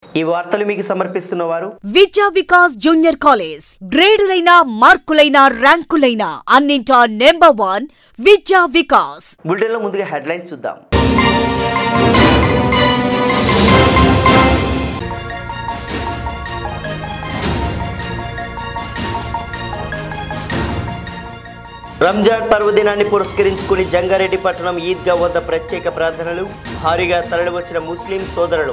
ఈ వార్తలు మీకు సమర్పిస్తున్న వారు విద్యా వికాస్ జూనియర్ కాలేజ్ గ్రేడులైన మార్కులైన ర్యాంకులైన అన్నింటా నెంబర్ వన్ విద్యా వికాస్ బులెటిన్లో ముందుగా హెడ్లైన్స్ చూద్దాం రంజాన్ పర్వదినాన్ని పురస్కరించుకుని జంగారెడ్డి పట్టణం ఈద్గా వద్ద ప్రత్యేక ప్రార్థనలు భారీగా తరలివచ్చిన ముస్లిం సోదరులు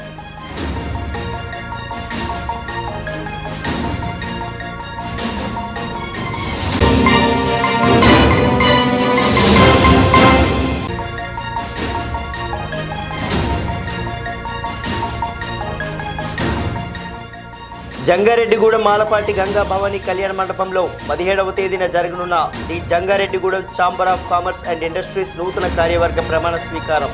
జంగారెడ్డిగూడెం మాలపాటి గంగా భవానీ కళ్యాణ మండపంలో పదిహేడవ తేదీన జరగనున్న the Jangareddygudem chamber of commerce and industries నూతన కార్యవర్గ ప్రమాణ స్వీకారం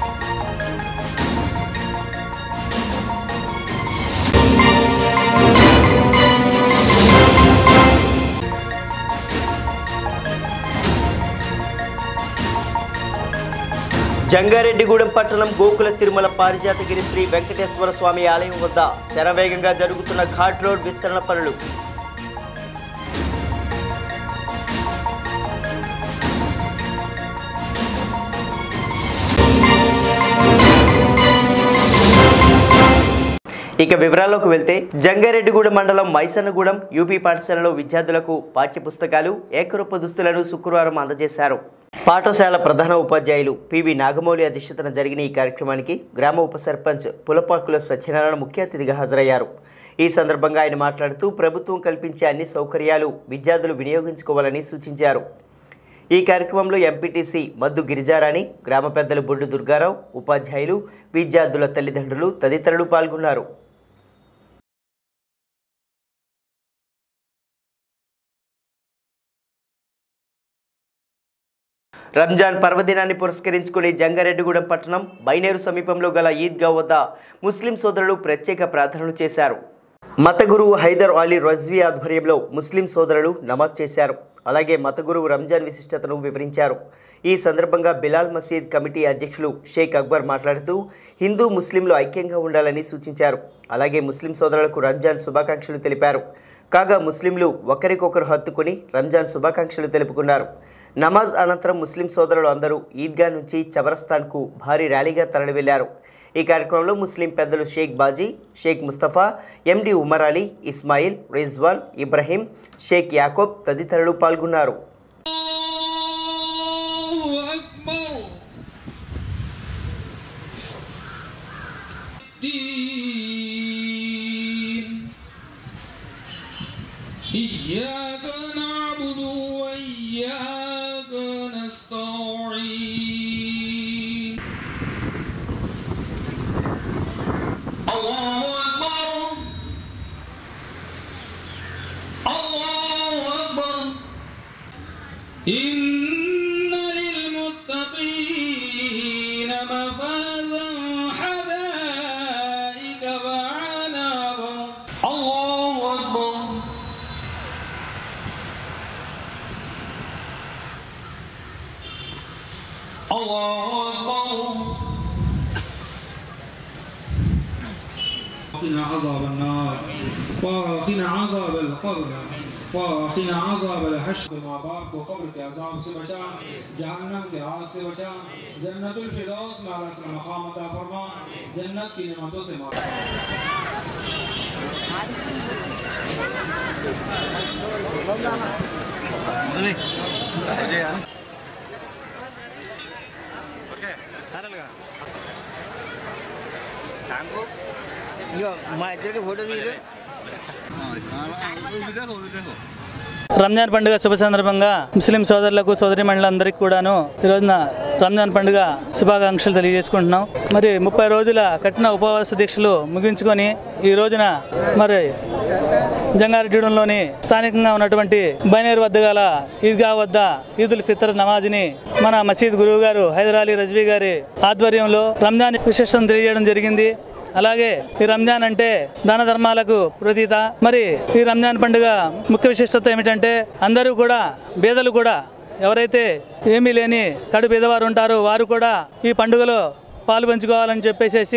జంగారెడ్డిగూడెం పట్టణం గోకుల తిరుమల పారిజాతగిరి శ్రీ వెంకటేశ్వర స్వామి ఆలయం వద్ద శరవేగంగా జరుగుతున్న ఘాట్ రోడ్ విస్తరణ పనులు ఇక వివరాల్లోకి వెళ్తే జంగారెడ్డిగూడెం మండలం మైసన్నగూడెం యూపీ పాఠశాలలో విద్యార్థులకు పాఠ్యపుస్తకాలు ఏకరూప దుస్తులను శుక్రవారం అందజేశారు పాఠశాల ప్రధాన ఉపాధ్యాయులు పివి నాగమౌళి అధ్యక్షతన జరిగిన ఈ కార్యక్రమానికి గ్రామ ఉప సర్పంచ్ పులపాకుల సత్యనారాయణ ముఖ్య అతిథిగా హాజరయ్యారు ఈ సందర్భంగా ఆయన మాట్లాడుతూ ప్రభుత్వం కల్పించే అన్ని సౌకర్యాలు విద్యార్థులు వినియోగించుకోవాలని సూచించారు ఈ కార్యక్రమంలో ఎంపీటీసీ మద్దు గిరిజారాణి గ్రామ పెద్దలు బొడ్డు దుర్గారావు ఉపాధ్యాయులు విద్యార్థుల తల్లిదండ్రులు తదితరులు పాల్గొన్నారు రంజాన్ పర్వదినాన్ని పురస్కరించుకుని జంగారెడ్డిగూడెం పట్టణం బైనేరు సమీపంలో గల ఈద్గా వద్ద ముస్లిం సోదరులు ప్రత్యేక ప్రార్థనలు చేశారు మత గురువు హైదర్ అలీ రజ్వీ ఆధ్వర్యంలో ముస్లిం సోదరులు నమాజ్ చేశారు అలాగే మత గురువు రంజాన్ విశిష్టతను వివరించారు ఈ సందర్భంగా బిలాల్ మసీద్ కమిటీ అధ్యక్షులు షేక్ అక్బర్ మాట్లాడుతూ హిందూ ముస్లింలు ఐక్యంగా ఉండాలని సూచించారు అలాగే ముస్లిం సోదరులకు రంజాన్ శుభాకాంక్షలు తెలిపారు కాగా ముస్లింలు ఒకరికొకరు హత్తుకుని రంజాన్ శుభాకాంక్షలు తెలుపుకున్నారు నమాజ్ అనంతరం ముస్లిం సోదరులు అందరూ ఈద్గా నుంచి చబరస్తాన్కు భారీ ర్యాలీగా తరలి వెళ్లారు ఈ కార్యక్రమంలో ముస్లిం పెద్దలు షేక్ బాజీ షేక్ ముస్తఫా ఎండి ఉమర్ అలీ ఇస్మాయిల్ రిజ్వాన్ ఇబ్రహీం షేక్ యాకోబ్ తదితరులు పాల్గొన్నారు الله أكبر الدين إياك نعبد وإياك نستعين الله أكبر الله أكبر إن للمتقين مفازا حدائق وعنابا الله أكبر الله أكبر وقنا عذاب النار وقنا عذاب القبر وقنا عذاب الحشر माँ बाप को कब्र के अजाब से बचा जहन्नम के आग से बचा जन्नतुल फिरदौस में अल्लाह से मकाम अता फरमा जन्नत की नेमतों से मारा రంజాన్ పండుగ శుభ సందర్భంగా ముస్లిం సోదరులకు సోదరి మండలందరికీ కూడాను ఈ రోజున రంజాన్ పండుగ శుభాకాంక్షలు తెలియజేసుకుంటున్నాం మరి ముప్పై రోజుల కఠిన ఉపవాస దీక్షలు ముగించుకొని ఈ రోజున మరి జంగారెడ్డిగూడెంలోని స్థానికంగా ఉన్నటువంటి బైనేరు వద్ద గల ఈద్గా వద్ద ఈదుల్ ఫితర్ నమాజ్ని మన మసీద్ గురువు గారు హైదర్ అలీ రజ్వీ గారి ఆధ్వర్యంలో రంజాన్ విశిష్టం తెలియజేయడం జరిగింది అలాగే ఈ రంజాన్ అంటే దాన ధర్మాలకు ప్రతీత మరి ఈ రంజాన్ పండుగ ముఖ్య విశిష్టత ఏమిటంటే అందరూ కూడా బేదలు కూడా ఎవరైతే ఏమీ లేని కడు పేదవారు ఉంటారో వారు కూడా ఈ పండుగలో పాలు పంచుకోవాలని చెప్పేసి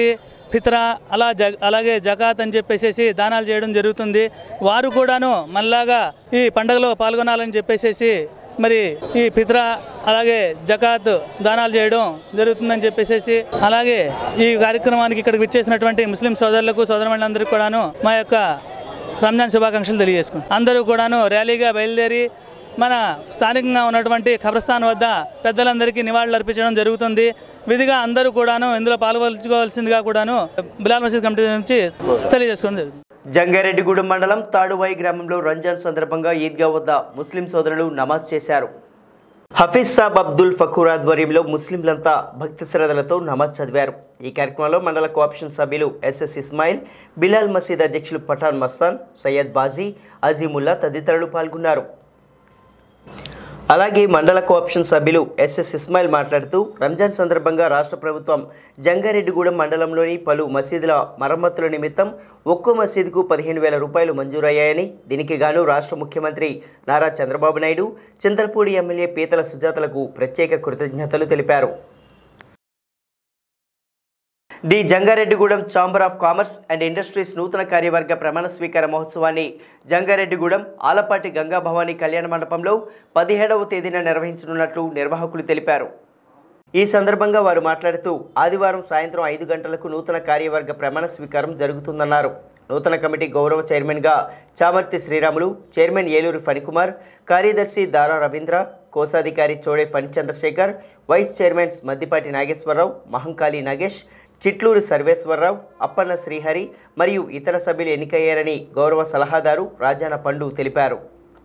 ఫిత్రా అలా జ అలాగే జకాత్ అని చెప్పేసి దానాలు చేయడం జరుగుతుంది వారు కూడాను మనలాగా ఈ పండుగలో పాల్గొనాలని చెప్పేసి మరి ఈ ఫిత్రా అలాగే జకాత్ దానాలు చేయడం జరుగుతుందని చెప్పేసి అలాగే ఈ కార్యక్రమానికి ఇక్కడికి విచ్చేసినటువంటి ముస్లిం సోదరులకు సోదరమణులందరికీ కూడాను మా యొక్క రంజాన్ శుభాకాంక్షలు తెలియజేసుకుంటాం అందరూ కూడాను ర్యాలీగా బయలుదేరి మన స్థానికంగా ఉన్నటువంటి ఖబరస్థాన్ వద్ద పెద్దలందరికీ నివాళులు అర్పించడం జరుగుతుంది విధిగా అందరూ కూడాను ఇందులో పాల్గొల్చుకోవాల్సిందిగా కూడాను బిలాల్ మసీద్ కమిటీ నుంచి తెలియజేసుకోవడం జరుగుతుంది జంగారెడ్డిగూడెం మండలం తాడువాయి గ్రామంలో రంజాన్ సందర్భంగా ఈద్గా వద్ద ముస్లిం సోదరులు నమాజ్ చేశారు హఫీజ్ సాబ్ అబ్దుల్ ఫకూర్ ఆధ్వర్యంలో ముస్లింలంతా భక్తి శ్రద్ధలతో నమాజ్ చదివారు ఈ కార్యక్రమంలో మండల కోఆప్షన్ సభ్యులు ఎస్ఎస్ ఇస్మాయిల్ బిలాల్ మసీద్ అధ్యక్షులు పఠాన్ మస్తాన్ సయ్యద్ బాజీ అజీముల్లా తదితరులు పాల్గొన్నారు అలాగే మండల కోఆప్షన్ సభ్యులు ఎస్ఎస్ ఇస్మాయిల్ మాట్లాడుతూ రంజాన్ సందర్భంగా రాష్ట్ర ప్రభుత్వం జంగారెడ్డిగూడెం మండలంలోని పలు మసీదుల మరమ్మతుల నిమిత్తం ఒక్కో మసీదుకు పదిహేను వేల రూపాయలు మంజూరయ్యాయని దీనికి గాను రాష్ట్ర ముఖ్యమంత్రి నారా చంద్రబాబు నాయుడు చింతలపూడి ఎమ్మెల్యే పీతల సుజాతలకు ప్రత్యేక కృతజ్ఞతలు తెలిపారు the Jangareddygudem chamber of commerce and industries నూతన కార్యవర్గ ప్రమాణ స్వీకార మహోత్సవాన్ని జంగారెడ్డిగూడెం ఆలపాటి గంగా భవానీ కళ్యాణ మండపంలో పదిహేడవ తేదీన నిర్వహించనున్నట్లు నిర్వాహకులు తెలిపారు ఈ సందర్భంగా వారు మాట్లాడుతూ ఆదివారం సాయంత్రం ఐదు గంటలకు నూతన కార్యవర్గ ప్రమాణ స్వీకారం జరుగుతుందన్నారు నూతన కమిటీ గౌరవ చైర్మన్గా చామర్తి శ్రీరాములు చైర్మన్ ఏలూరు ఫణికుమార్ కార్యదర్శి దారా రవీంద్ర కోశాధికారి చోడే ఫణి చంద్రశేఖర్ వైస్ చైర్మన్స్ మద్దిపాటి నాగేశ్వరరావు మహంకాళి నాగేష్ చిట్లూరు సర్వేశ్వరరావు అప్పన్న శ్రీహరి మరియు ఇతర సభ్యులు ఎన్నికయ్యారని గౌరవ సలహాదారు రాజాన పండు తెలిపారు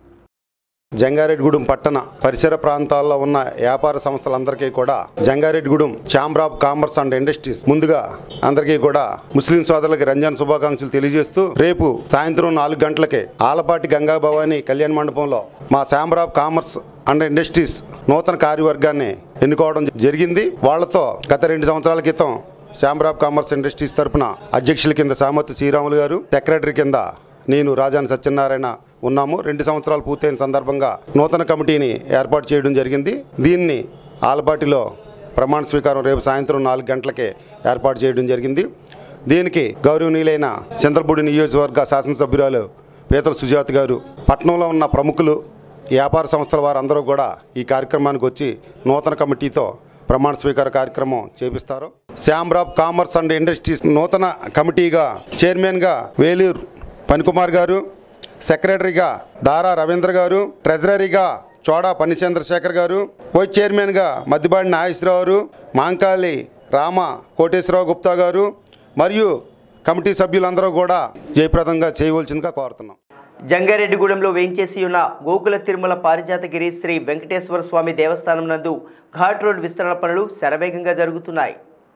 జంగారెడ్డిగూడెం పట్టణ పరిసర ప్రాంతాల్లో ఉన్న వ్యాపార సంస్థలందరికీ కూడా Jangareddygudem chamber of commerce and industries ముందుగా అందరికీ కూడా ముస్లిం సోదరులకి రంజాన్ శుభాకాంక్షలు తెలియజేస్తూ రేపు సాయంత్రం నాలుగు గంటలకే ఆలపాటి గంగా భవాని కళ్యాణ మండపంలో మా chamber of commerce and industries నూతన కార్యవర్గాన్ని ఎన్నుకోవడం జరిగింది వాళ్ళతో గత రెండు సంవత్సరాల క్రితం ఛాంబర్ ఆఫ్ కామర్స్ ఇండస్ట్రీస్ తరపున అధ్యక్షుల కింద సామర్తి శ్రీరాములు గారు సెక్రటరీ కింద నేను రాజాని సత్యనారాయణ ఉన్నాము రెండు సంవత్సరాలు పూర్తయిన సందర్భంగా నూతన కమిటీని ఏర్పాటు చేయడం జరిగింది దీన్ని ఆలపాటిలో ప్రమాణ స్వీకారం రేపు సాయంత్రం నాలుగు గంటలకే ఏర్పాటు చేయడం జరిగింది దీనికి గౌరవనీయులైన చంద్రపూడి నియోజకవర్గ శాసనసభ్యురాలు పీతల సుజాత గారు పట్టణంలో ఉన్న ప్రముఖులు వ్యాపార సంస్థల వారందరూ కూడా ఈ కార్యక్రమానికి వచ్చి నూతన కమిటీతో ప్రమాణ స్వీకార కార్యక్రమం చేపిస్తారు chamber of commerce and industries నూతన కమిటీగా చైర్మన్గా వేలూరు పనికుమార్ గారు సెక్రటరీగా దారా రవీంద్ర గారు ట్రెజరరీగా చోడా పని చంద్రశేఖర్ గారు వైస్ చైర్మన్గా మద్దిబాడి నాగేశ్వరరావు గారు మాంకాళి రామ కోటేశ్వరరావు గుప్తా గారు మరియు కమిటీ సభ్యులందరూ కూడా జయప్రదంగా చేయవలసిందిగా కోరుతున్నాం జంగారెడ్డిగూడెంలో వేయించేసి ఉన్న గోకుల తిరుమల పారిజాతగిరి శ్రీ వెంకటేశ్వర స్వామి దేవస్థానం నందు ఘాట్ రోడ్ విస్తరణ పనులు శరవేగంగా జరుగుతున్నాయి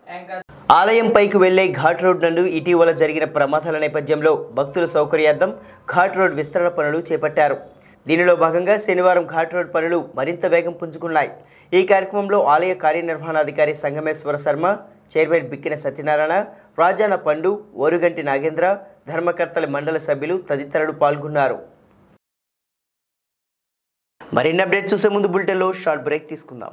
ఆలయం పైకి వెళ్లే ఘాట్ రోడ్ నందు ఇటీవల జరిగిన ప్రమాదాల నేపథ్యంలో భక్తుల సౌకర్యార్థం ఘాట్ రోడ్ విస్తరణ పనులు చేపట్టారు దీనిలో భాగంగా శనివారం ఘాట్ రోడ్ పనులు మరింత వేగం పుంజుకున్నాయి ఈ కార్యక్రమంలో ఆలయ కార్యనిర్వహణాధికారి సంగమేశ్వర శర్మ చైర్మన్ బిక్కిన సత్యనారాయణ రాజాన పండు ఓరుగంటి నాగేంద్ర ధర్మకర్తల మండల సభ్యులు తదితరులు పాల్గొన్నారు మరిన్ని అప్డేట్ చూసే ముందు బులెటిన్లో షార్ట్ బ్రేక్ తీసుకుందాం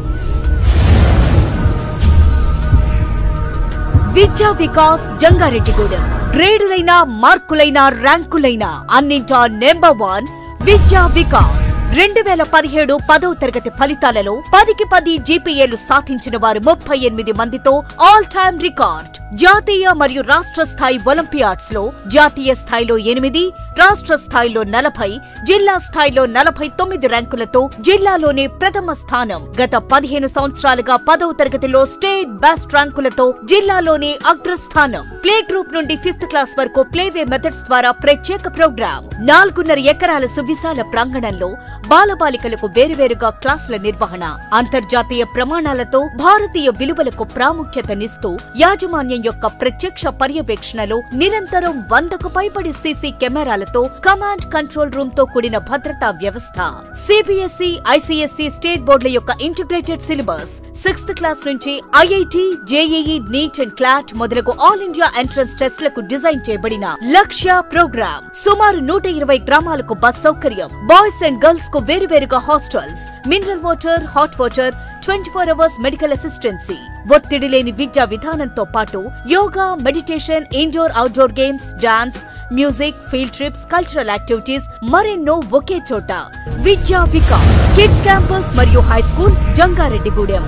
విద్యా వికాస్ జంగారెడ్డిగూడెం గ్రేడులైన మార్కులైన ర్యాంకులైన అన్నింటా నెంబర్ వన్ విద్యా వికాస్ రెండు వేల పదిహేడు పదో తరగతి ఫలితాలలో పదికి పది జీపీఏలు సాధించిన వారు ముప్పై ఎనిమిది మందితో ఆల్ టైమ్ రికార్డ్ జాతీయ మరియు రాష్ట్ర స్థాయి ఒలింపియాడ్స్ లో జాతీయ స్థాయిలో ఎనిమిది రాష్ట్ర స్థాయిలో నలభై జిల్లా స్థాయిలో నలభై తొమ్మిది ర్యాంకులతో జిల్లాలోనే ప్రథమ స్థానం గత పదిహేను సంవత్సరాలుగా పదవ తరగతిలో స్టేట్ బెస్ట్ ర్యాంకులతో జిల్లాలోనే అగ్రస్థానం ప్లే గ్రూప్ నుండి ఫిఫ్త్ క్లాస్ వరకు ప్లేవే మెథడ్స్ ద్వారా ప్రత్యేక ప్రోగ్రాం నాలుగున్నర ఎకరాల సువిశాల ప్రాంగణంలో బాలబాలికలకు వేరువేరుగా క్లాసుల నిర్వహణ అంతర్జాతీయ ప్రమాణాలతో భారతీయ విలువలకు ప్రాముఖ్యతనిస్తూ యాజమాన్యం యొక్క ప్రత్యక్ష పర్యవేక్షణలో నిరంతరం వందకు పైబడి సీసీ కెమెరాలతో కమాండ్ కంట్రోల్ రూమ్ తో కూడిన భద్రతా వ్యవస్థ సిబిఎస్ఈ ఐసిఎస్ఈ స్టేట్ బోర్డుల యొక్క ఇంటిగ్రేటెడ్ సిలబస్ సిక్స్త్ క్లాస్ నుంచి IIT JEE NEET and CLAT మొదలగు ఆల్ ఇండియా ఎంట్రన్స్ టెస్ట్లకు డిజైన్ చేయబడిన లక్ష్య ప్రోగ్రామ్ సుమారు నూట ఇరవై గ్రామాలకు బస్ సౌకర్యం బాయ్స్ అండ్ గర్ల్స్ కు వేరువేరుగా hostels mineral water hot water twenty four hours medical assistance ఒత్తిడి లేని విద్యా విధానంతో పాటు yoga meditation indoor outdoor games dance music field trips cultural activities మరెన్నో ఒకే చోట విద్యా వికాస్ కిడ్స్ క్యాంపస్ మరియు హై స్కూల్ జంగారెడ్డిగూడెం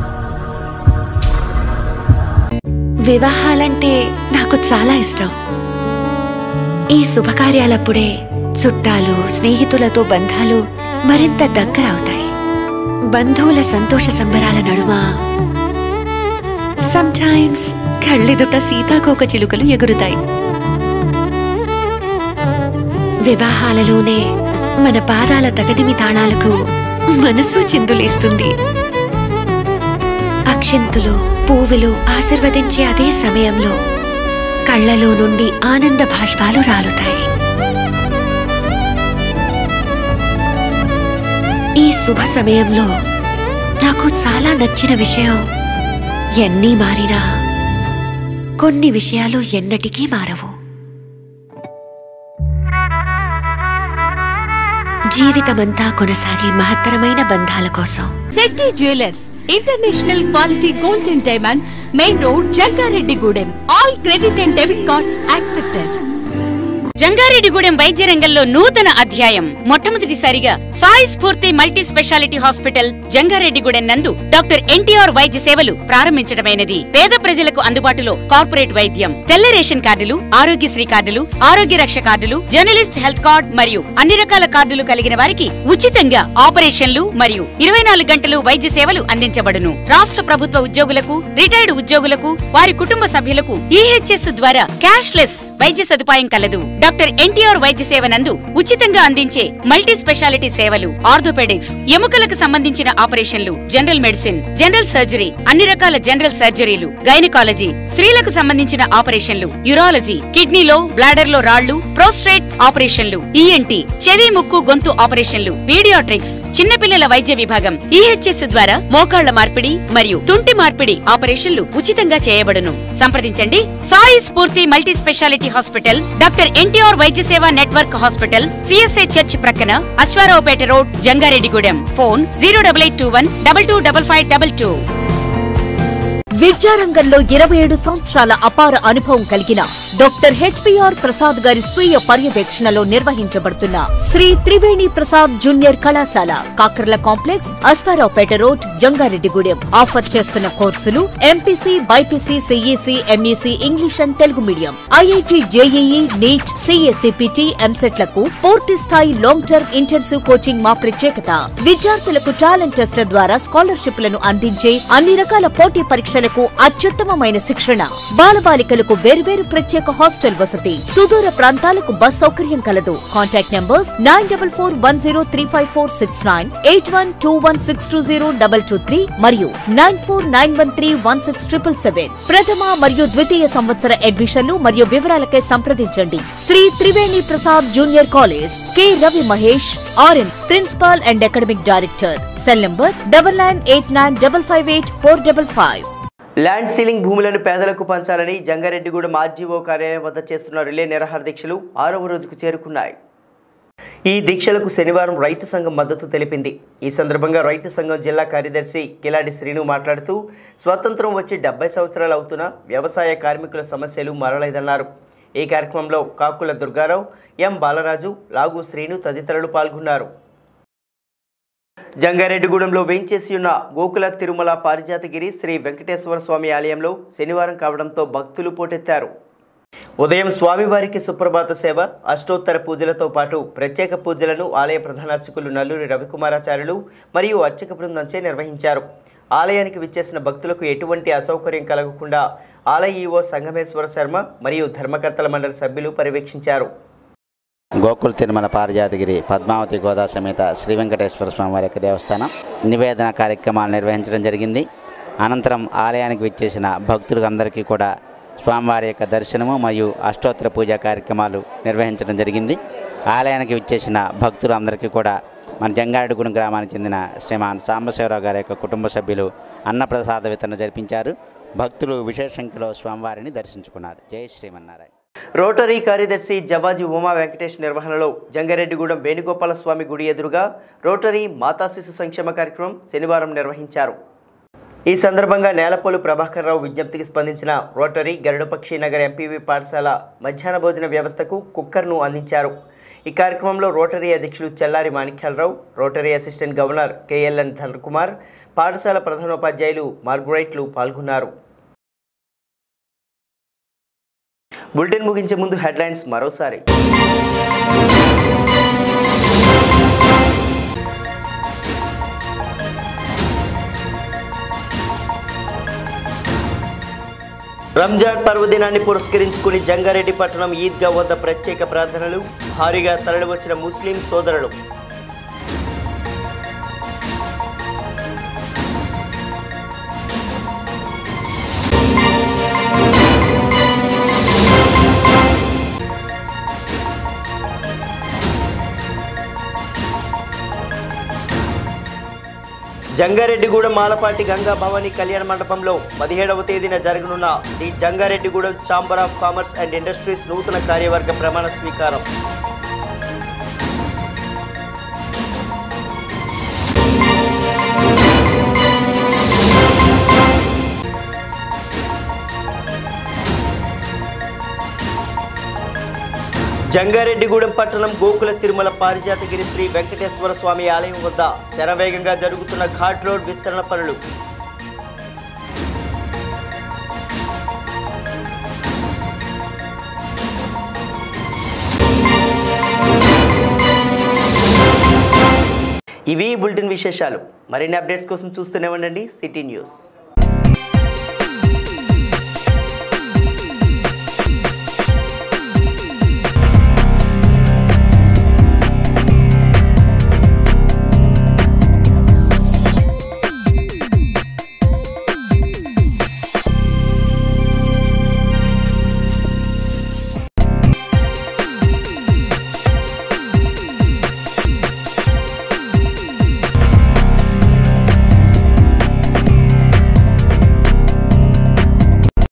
వివాహాలంటే నాకు చాలా ఇష్టం ఈ శుభకార్యాలప్పుడే చుట్టాలు స్నేహితులతో బంధాలు మరింత దగ్గరవుతాయి బంధువుల సంతోష సంబరాల నడుమ సమ్టైమ్స్ కళ్ళెదుట సీతాకోక చిలుకలు ఎగురుతాయి వివాహాలలోనే మన పాదాల తగదిమి తాళాలకు మనసు చిందులేస్తుంది అక్షింతులు పువ్వులు ఆశీర్వదించే అదే సమయంలో కళ్ళలో నుండి ఆనంద భాష్పాలు రాలుతాయి ఈ శుభ సమయంలో నాకు చాలా నచ్చిన విషయం ఎన్ని మారినా కొన్ని విషయాలు ఎన్నటికీ మారవు జీవితమంతా కొనసాగే మహత్తరమైన బంధాల కోసం Shetty jewellers international quality gold and diamonds main road Jangareddygudem all credit and debit cards accepted Jangareddygudem వైద్య రంగంలో నూతన అధ్యాయం మొట్టమొదటిసారిగా Sai Spoorthi multi speciality hospital Jangareddygudem నందు డాక్టర్ ఎన్టీఆర్ వైద్య సేవలు ప్రారంభించడమైనది పేద ప్రజలకు అందుబాటులో కార్పొరేట్ వైద్యం తెల్ల రేషన్ కార్డులు ఆరోగ్యశ్రీ కార్డులు ఆరోగ్య రక్ష కార్డులు జర్నలిస్ట్ హెల్త్ కార్డ్ మరియు అన్ని రకాల కార్డులు కలిగిన వారికి ఉచితంగా ఆపరేషన్లు మరియు ఇరవై నాలుగు గంటలు వైద్య సేవలు అందించబడును రాష్ట్ర ప్రభుత్వ ఉద్యోగులకు రిటైర్డ్ ఉద్యోగులకు వారి కుటుంబ సభ్యులకు ఈహెచ్ఎస్ ద్వారా క్యాష్ లెస్ వైద్య సదుపాయం కలదు డాక్టర్ ఎన్టీఆర్ వైద్య సేవ నందు ఉచితంగా అందించే మల్టీ స్పెషాలిటీ సేవలు ఆర్థోపెడిక్స్ ఎముకలకు సంబంధించిన ఆపరేషన్లు జనరల్ మెడిసిన్ జనరల్ సర్జరీ అన్ని రకాల జనరల్ సర్జరీలు గైనకాలజీ స్త్రీలకు సంబంధించిన ఆపరేషన్లు యూరాలజీ కిడ్నీలో బ్లాడర్ లో రాళ్లు ప్రోస్ట్రేట్ ఆపరేషన్లు ఈఎన్టీ చెవి ముక్కు గొంతు ఆపరేషన్లు పీడియాట్రిక్స్ చిన్నపిల్లల వైద్య విభాగం ఈహెచ్ఎస్ ద్వారా మోకాళ్ల మార్పిడి మరియు తుంటి మార్పిడి ఆపరేషన్లు ఉచితంగా చేయబడును సంప్రదించండి Sai Spoorthi multi speciality hospital doctor NTR Vaidya Seva network hospital CSI church ప్రక్కన Aswaraopeta road Jangareddygudem phone zero double eight two one double two double five double two విద్యారంగంలో ఇరవై ఏడు సంవత్సరాల అపార అనుభవం కలిగిన డాక్టర్ హెచ్పిఆర్ ప్రసాద్ గారి స్వీయ పర్యవేక్షణలో నిర్వహించబడుతున్న శ్రీ త్రివేణి ప్రసాద్ జూనియర్ కళాశాల Kakarla complex Aswaraopeta road Jangareddygudem offer చేస్తున్న కోర్సులు MPC BiPC CEC MEC English and Telugu medium IIT JEE NEET సిఎస్సిపిటి ఎంసెట్లకు పూర్తి స్థాయి లాంగ్ టర్మ్ ఇంటెన్సివ్ కోచింగ్ మా ప్రత్యేకత విద్యార్థులకు టాలెంట్ టెస్ట్ల ద్వారా స్కాలర్షిప్లను అందించే అన్ని రకాల పోటీ పరీక్షలకు అత్యుత్తమమైన శిక్షణ బాలబాలికలకు వేర్వేరు ప్రత్యేక హాస్టల్ వసతి సుదూర ప్రాంతాలకు బస్ సౌకర్యం కలదు contact numbers nine double four one zero three five four six nine eight one two one six two zero double two three మరియు nine four nine one three one six triple seven ప్రథమ మరియు ద్వితీయ సంవత్సర అడ్మిషన్లు మరియు వివరాలకై సంప్రదించండి Sri Triveni Prasad junior college K Ravi Mahesh RN principal and academic director cell number double nine eight nine double five eight four double five land ceiling భూములను పేదలకు పంచాలని జంగారెడ్డిగూడెం ఆర్జీఓ కార్యాలయం వద్ద చేస్తున్న రిలే నిరాహార దీక్షలు ఆరవ రోజుకు చేరుకున్నాయి ఈ దీక్షలకు శనివారం రైతు సంఘం మద్దతు తెలిపింది ఈ సందర్భంగా రైతు సంఘం జిల్లా కార్యదర్శి కిలాడి శ్రీను మాట్లాడుతూ స్వాతంత్రం వచ్చి డెబ్బై సంవత్సరాలు అవుతున్నా వ్యవసాయ కార్మికుల సమస్యలు మరలేదన్నారు ఈ కార్యక్రమంలో కాకుల దుర్గారావు ఎం బాలరాజు లాగు శ్రీను తదితరులు పాల్గొన్నారు జంగారెడ్డిగూడెంలో వేంచేసి ఉన్న గోకుల తిరుమల పారిజాతగిరి శ్రీ వెంకటేశ్వర స్వామి ఆలయంలో శనివారం కావడంతో భక్తులు పోటెత్తారు ఉదయం స్వామివారికి సుప్రభాత సేవ అష్టోత్తర పూజలతో పాటు ప్రత్యేక పూజలను ఆలయ ప్రధానార్చకులు నల్లూరి రవికుమారాచార్యులు మరియు అర్చక బృందంచే నిర్వహించారు ఆలయానికి విచ్చేసిన భక్తులకు ఎటువంటి అసౌకర్యం కలగకుండా ఆలయ ఈవో సంగమేశ్వర శర్మ మరియు ధర్మకర్తల మండలి సభ్యులు పర్యవేక్షించారు గోకుల్ తిరుమల పారిజాతగిరి పద్మావతి గోదా సమేత శ్రీ వెంకటేశ్వర స్వామి వారి యొక్క దేవస్థానం నివేదన కార్యక్రమాలు నిర్వహించడం జరిగింది అనంతరం ఆలయానికి విచ్చేసిన భక్తులకు అందరికీ కూడా స్వామివారి యొక్క దర్శనము మరియు అష్టోత్తర పూజా కార్యక్రమాలు నిర్వహించడం జరిగింది ఆలయానికి విచ్చేసిన భక్తులు అందరికీ కూడా మన జంగారెడ్డిగూడెం గ్రామానికి చెందిన శ్రీమాన్ సాంబశివరావు గారి యొక్క కుటుంబ సభ్యులు అన్నప్రసాద వితరణ జరిపించారు భక్తులు విశేష సంఖ్యలో స్వామివారిని దర్శించుకున్నారు జై శ్రీమన్నారాయణ రోటరీ కార్యదర్శి జవాజీ ఉమా వెంకటేష్ నిర్వహణలో జంగారెడ్డిగూడెం వేణుగోపాల స్వామి గుడి ఎదురుగా రోటరీ మాతా శిశు సంక్షేమ కార్యక్రమం శనివారం నిర్వహించారు ఈ సందర్భంగా నేలపోలు ప్రభాకర్ రావు విజ్ఞప్తికి స్పందించిన రోటరీ గరుడపక్షి నగర్ ఎంపీవీ పాఠశాల మధ్యాహ్న భోజన వ్యవస్థకు కుక్కర్ను అందించారు ఈ కార్యక్రమంలో రోటరీ అధ్యక్షులు Chellari Manikyalarao rotary assistant governor KLN Dhanakumar పాఠశాల ప్రధానోపాధ్యాయులు మార్గరైట్లు పాల్గొన్నారు బులెటిన్ ముగించే ముందు హెడ్లైన్స్ మరోసారి రంజాన్ పర్వదినాన్ని పురస్కరించుకుని జంగారెడ్డి పట్టణం ఈద్గా వద్ద ప్రత్యేక ప్రార్థనలు భారీగా తరలివచ్చిన ముస్లిం సోదరులు జంగారెడ్డిగూడెం మాలపాటి గంగా భవానీ కళ్యాణ మండపంలో పదిహేడవ తేదీన జరగనున్న the Jangareddygudem chamber of commerce and industries నూతన కార్యవర్గ ప్రమాణ స్వీకారం జంగారెడ్డిగూడెం పట్టణం గోకుల తిరుమల పారిజాతగిరి శ్రీ వెంకటేశ్వర స్వామి ఆలయం వద్ద శరవేగంగా జరుగుతున్న ఘాట్ రోడ్ విస్తరణ పనులు ఇవి ఈ బులెటిన్ విశేషాలు మరిన్ని అప్డేట్స్ కోసం చూస్తూనే ఉండండి సిటీ న్యూస్